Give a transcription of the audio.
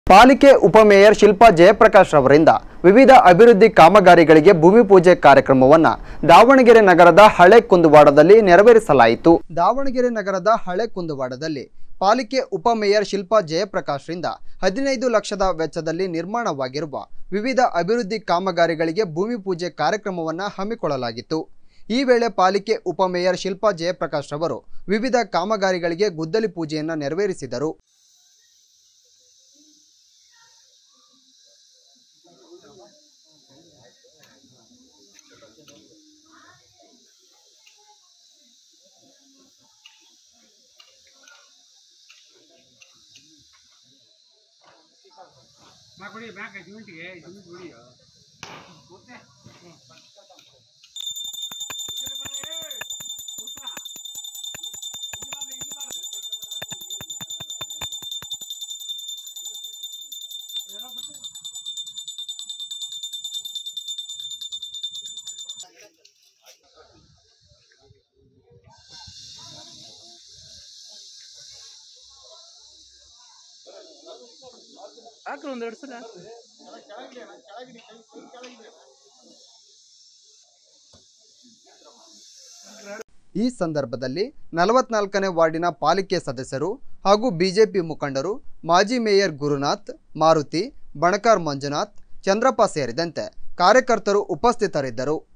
ಪಾಲಿಕೆ ಉಪಮೇಯರ್ ಶಿಲ್ಪಾ ಜಯಪ್ರಕಾಶ್ ಅವರಿಂದ ವಿವಿಧ ಅಭಿವೃದ್ಧಿ ಕಾಮಗಾರಿಗಳಿಗೆ ಭೂಮಿ ಪೂಜೆ ಕಾರ್ಯಕ್ರಮವನ್ನು ದಾವಣಗೆರೆ ನಗರದ ಹಳೆ ಕುಂದುವಾಡದಲ್ಲಿ ನೆರವೇರಿಸಲಾಯಿತು ದಾವಣಗೆರೆ ನಗರದ ಹಳೆ ಕುಂದುವಾಡದಲ್ಲಿ ಪಾಲಿಕೆ ಉಪಮೇಯರ್ ಶಿಲ್ಪಾ ಜಯಪ್ರಕಾಶ್ರಿಂದ ಹದಿನೈದು ಲಕ್ಷದ ವೆಚ್ಚದಲ್ಲಿ ನಿರ್ಮಾಣವಾಗಿರುವ ವಿವಿಧ ಅಭಿವೃದ್ಧಿ ಕಾಮಗಾರಿಗಳಿಗೆ ಭೂಮಿ ಪೂಜೆ ಕಾರ್ಯಕ್ರಮವನ್ನು ಹಮ್ಮಿಕೊಳ್ಳಲಾಗಿತ್ತು ಈ ವೇಳೆ ಪಾಲಿಕೆ ಉಪಮೇಯರ್ ಶಿಲ್ಪಾ ಜಯಪ್ರಕಾಶ್ ಅವರು ವಿವಿಧ ಕಾಮಗಾರಿಗಳಿಗೆ ಗುದ್ದಲಿ ಪೂಜೆಯನ್ನು ನೆರವೇರಿಸಿದರು ಮಾ ಕೊಡಿ ಬ್ಯಾಂಕ್ ಸಿಮೆಂಟ್ಗೆ ಸಿಮೆಂಟ್ ಕೊಡಿ ಹಾಕ್ರಿ ಒಂದೆರಡು ಸಲ ಹಾಕ್ರಿ ಈ ಸಂದರ್ಭದಲ್ಲಿ ನಲವತ್ನಾಲ್ಕನೇ ವಾರ್ಡಿನ ಪಾಲಿಕೆ ಸದಸ್ಯರು ಹಾಗೂ ಬಿಜೆಪಿ ಮುಖಂಡರು ಮಾಜಿ ಮೇಯರ್ ಗುರುನಾಥ್ ಮಾರುತಿ ಬಣಕಾರ್ ಮಂಜುನಾಥ್ ಚಂದ್ರಪ್ಪ ಸೇರಿದಂತೆ ಕಾರ್ಯಕರ್ತರು ಉಪಸ್ಥಿತರಿದ್ದರು